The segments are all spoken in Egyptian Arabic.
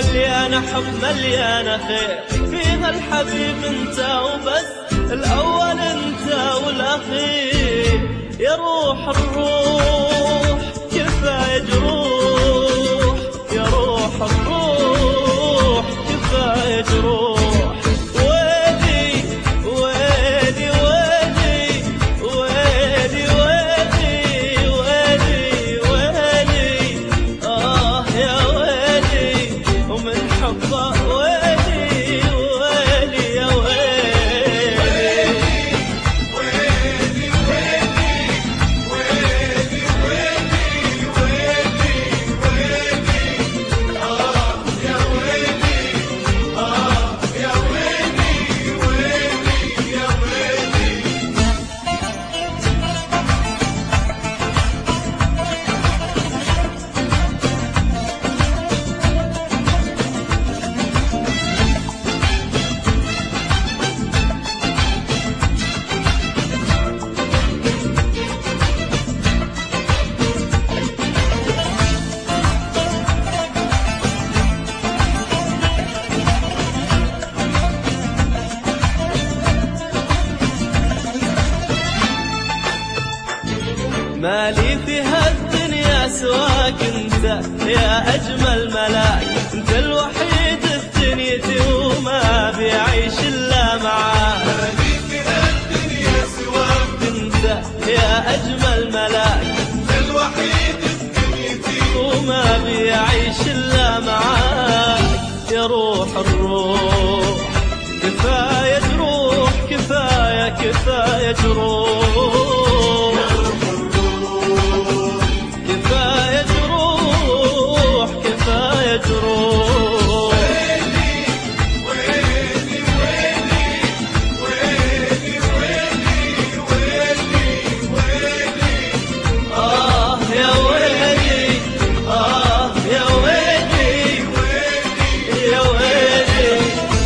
مليانة حب مليانة خير فيها الحبيب انت وبس الأول انت والأخير يا روح الروح كفاية جروح يا روح الروح كفاية جروح ويلي ويلي ويلي ويلي ويلي ويلي ويلي آه يا ويلي ومن حبه ويلي ويلي يا ويلي مالي في هالدنيا سواك انت يا اجمل ملاك انت الوحيد في دنيتي وما بيعيش الا معاك مالي في هالدنيا سواك انت يا اجمل ملاك انت الوحيد في دنيتي وما بيعيش الا معاك يا روح الروح كفايه جروح كفايه كفايه جروح كفايه جروح كفايه جروح آه يا ويلي آه يا ويلي يا ويلي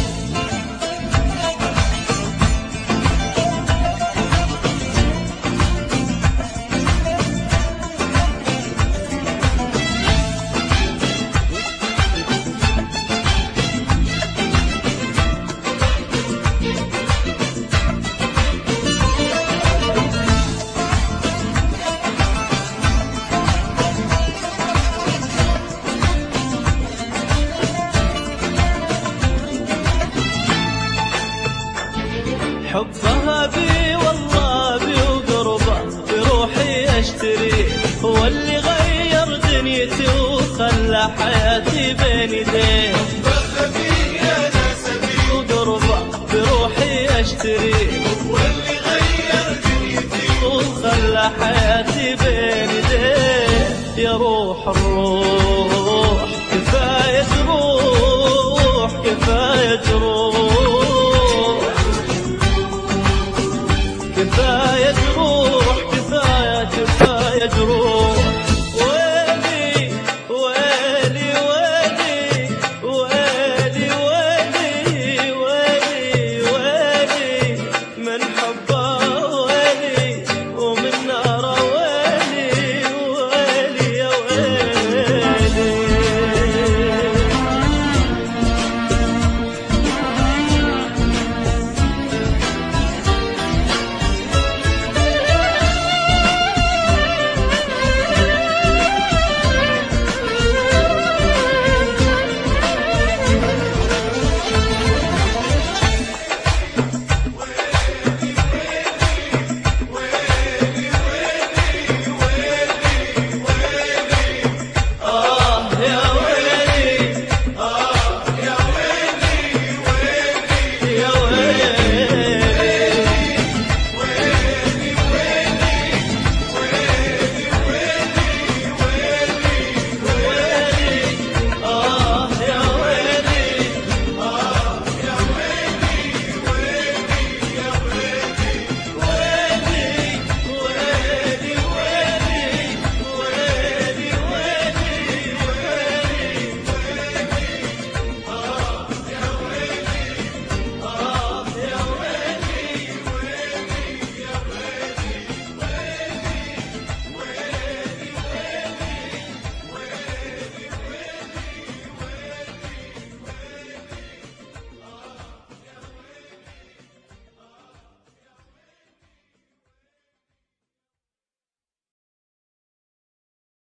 حبها بي والله بي وقربه بروحي اشتري هو اللي غير دنيتي وخلى حياتي بين يديه